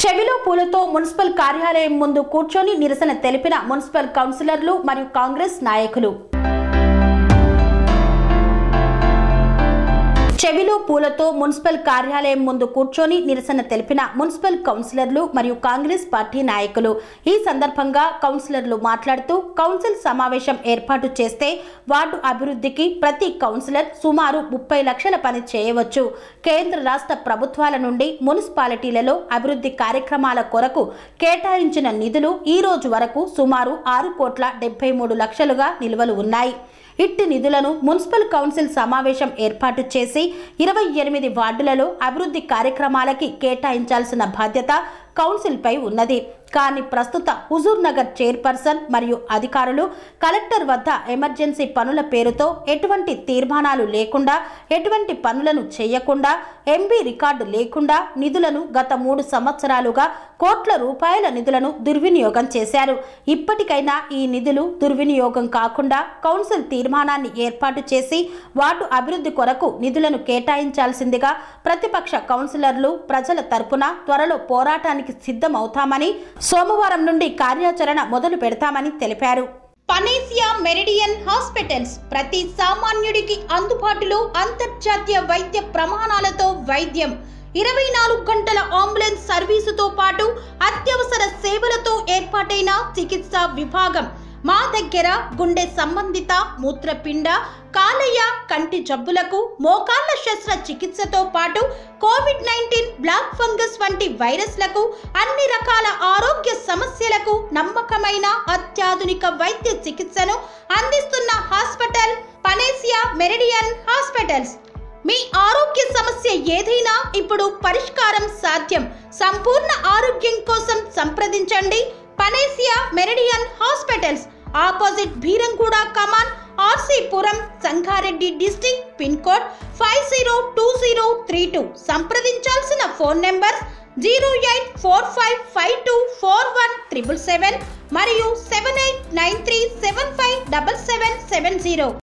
చెవిలో పూలతో మున్సిపల్ కార్యాలయం ముందు కూర్చొని నిరసన తెలిపిన మున్సిపల్ కౌన్సిలర్లు మరియు కాంగ్రెస్ నాయకులు చెవిలో పూలతో మున్సిపల్ కార్యాలయం ముందు కూర్చొని నిరసన తెలిపిన మున్సిపల్ కౌన్సిలర్లు మరియు కాంగ్రెస్ పార్టీ నాయకులు ఈ సందర్భంగా కౌన్సిలర్లు మాట్లాడుతూ కౌన్సిల్ సమావేశం ఏర్పాటు చేస్తే వార్డు అభివృద్ధికి ప్రతి కౌన్సిలర్ సుమారు ముప్పై లక్షల పని చేయవచ్చు కేంద్ర రాష్ట్ర ప్రభుత్వాల నుండి మున్సిపాలిటీలలో అభివృద్ధి కార్యక్రమాల కొరకు కేటాయించిన నిధులు ఈ రోజు వరకు సుమారు ఆరు కోట్ల డెబ్బై మూడు లక్షలుగా నిల్వలు ఉన్నాయి ఇట్టి నిధులను మున్సిపల్ కౌన్సిల్ సమావేశం ఏర్పాటు చేసి ఇరవై ఎనిమిది వార్డులలో అభివృద్ధి కార్యక్రమాలకి కేటాయించాల్సిన బాధ్యత కౌన్సిల్పై ఉన్నది కానీ ప్రస్తుత హుజూర్ నగర్ చైర్పర్సన్ మరియు అధికారులు కలెక్టర్ వద్ద ఎమర్జెన్సీ పనుల పేరుతో ఎటువంటి తీర్మానాలు లేకుండా ఎటువంటి పనులను చేయకుండా ఎంబీ రికార్డు లేకుండా నిధులను గత మూడు సంవత్సరాలుగా కోట్ల రూపాయల నిధులను దుర్వినియోగం చేశారు ఇప్పటికైనా ఈ నిధులు దుర్వినియోగం కాకుండా కౌన్సిల్ తీర్మానాన్ని ఏర్పాటు చేసి వార్డు అభివృద్ధి కొరకు నిధులను కేటాయించాల్సిందిగా ప్రతిపక్ష కౌన్సిలర్లు ప్రజల తరపున త్వరలో పోరాటానికి సిద్ధమవుతామని సోమవారం నుండి కార్యాచరణ మొదలు పెడతామని తెలిపారు పనేసియా మెరిడియన్ హాస్పిటల్స్ ప్రతి సామాన్యుడికి అందుబాటులో అంతర్జాతీయ వైద్య ప్రమాణాలతో వైద్యం ఇరవై నాలుగు గంటల అంబులెన్స్ సర్వీసుతో పాటు అత్యవసర సేవలతో ఏర్పాటైన చికిత్సా విభాగం మా దగ్గర గుండె సంబంధిత మూత్రపిండ కాలేయ కంటి జబ్బులకు మోకాళ్ల శస్త్ర చికిత్సతో పాటు కోవిడ్ నైన్టీన్ బ్లాక్ ఫంగస్ వంటి వైరస్లకు అన్ని రకాల ఆరోగ్య సమస్యలకు నమ్మకమైన అత్యాధునిక వైద్య చికిత్సను అందిస్తున్న హాస్పిటల్ పనేసియా మెరిడియన్ హాస్పిటల్స్ మీ ఆరోగ్య సమస్య ఏదైనా ఇప్పుడు పరిష్కారం సాధ్యం సంపూర్ణ ఆరోగ్యం కోసం సంప్రదించండి Panacea Meridian hospitals opposite Bheeramguda Kaman RC Puram Sangareddy district pin code five zero two zero three two సంప్రదించాల్సిన phone number zero eight four five five two four one triple seven మరియు seven eight nine three seven five double seven seven zero